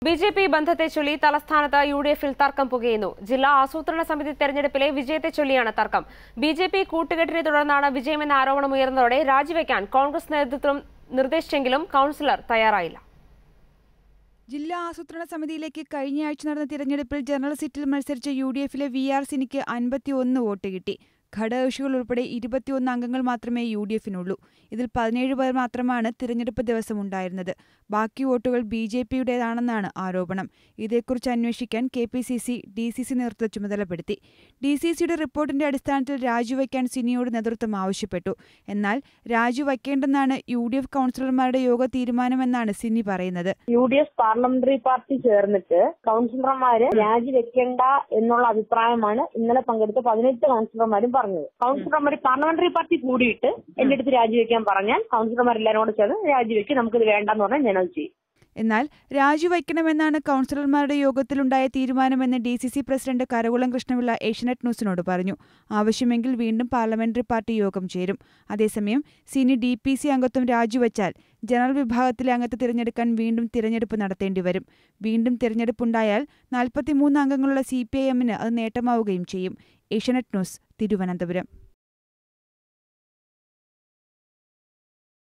B J P ബന്ധത്തെ ചൊല്ലി തലസ്ഥാനത്ത് യു ഡി എഫിൽ തർക്കം പുകയുന്നു ജില്ലാ ആസൂത്രണ സമിതി തെരഞ്ഞെടുപ്പിലെ വിജയത്തെ ചൊല്ലിയാണ് തർക്കം ബി ജെ പി കൂട്ടുകെട്ടിനെ തുടർന്നാണ് വിജയമെന്ന ആരോപണം ഉയർന്നതോടെ രാജിവെക്കാൻ കോൺഗ്രസ് നേതൃത്വം നിർദ്ദേശിച്ചെങ്കിലും കൌൺസിലർ തയ്യാറായില്ല ജില്ലാ ആസൂത്രണ സമിതിയിലേക്ക് കഴിഞ്ഞയാഴ്ച നടന്ന തിരഞ്ഞെടുപ്പിൽ ജനറൽ സീറ്റിൽ മത്സരിച്ച യു ഡി എഫിലെ വി ആർ സിനിക്ക് അൻപത്തിയൊന്ന് വോട്ട് കിട്ടി ഘടകകക്ഷികൾ ഉൾപ്പെടെ ഇരുപത്തിയൊന്ന് അംഗങ്ങൾ മാത്രമേ യു ഡി എഫിനുള്ളൂ ഇതിൽ പതിനേഴ് പേർ മാത്രമാണ് തിരഞ്ഞെടുപ്പ് ദിവസം ഉണ്ടായിരുന്നത് ബാക്കി വോട്ടുകൾ ബി ജെ പിയുടേതാണെന്നാണ് ആരോപണം ഇതേക്കുറിച്ച് അന്വേഷിക്കാൻ K P C C D C C നേതൃത്വം ചുമതലപ്പെടുത്തി ഡി സി സിയുടെ റിപ്പോർട്ടിന്റെ അടിസ്ഥാനത്തിൽ രാജിവെക്കാൻ സിനിയോട് നേതൃത്വം ആവശ്യപ്പെട്ടു എന്നാൽ രാജിവെക്കേണ്ടെന്നാണ് യു ഡി എഫ് കൌൺസിലർമാരുടെ യോഗ തീരുമാനമെന്നാണ് സിനി പറയുന്നത് U D F parliamentary party ചേർന്നിട്ട് കൗൺസിലർമാര് രാജിവെക്കേണ്ട എന്നുള്ള അഭിപ്രായമാണ് ഇന്നലെ പങ്കെടുത്ത പതിനെട്ട് കൗൺസിലർമാരും പറഞ്ഞത് കൗൺസിലർമാർ പാർലമെന്ററി പാർട്ടി കൂടിയിട്ട് എന്റെ അടുത്ത് രാജിവെക്കാൻ പറഞ്ഞാൽ കൗൺസിലർമാർ എല്ലാവരും കൂടെ ചേർന്ന് രാജിവെക്ക് നമുക്കിത് വേണ്ടെന്ന് പറഞ്ഞാൽ ഞാനത് ചെയ്യും എന്നാൽ രാജിവയ്ക്കണമെന്നാണ് കൌൺസിലർമാരുടെ യോഗത്തിലുണ്ടായ തീരുമാനമെന്ന് D C C president Karakulam Krishnapillai Asianet ന്യൂസിനോട് പറഞ്ഞു ആവശ്യമെങ്കിൽ വീണ്ടും പാർലമെന്ററി പാർട്ടി യോഗം ചേരും അതേസമയം സിനി ഡി പി സി അംഗത്വം രാജിവച്ചാൽ ജനറൽ വിഭാഗത്തിലെ അംഗത്തെ തിരഞ്ഞെടുക്കാൻ വീണ്ടും തിരഞ്ഞെടുപ്പ് നടത്തേണ്ടി വരും വീണ്ടും തിരഞ്ഞെടുപ്പുണ്ടായാൽ നാൽപ്പത്തിമൂന്ന് അംഗങ്ങളുള്ള സി പി ഐ എമ്മിന് അത് നേട്ടമാവുകയും ചെയ്യും ഏഷ്യനെറ്റ് ന്യൂസ് തിരുവനന്തപുരം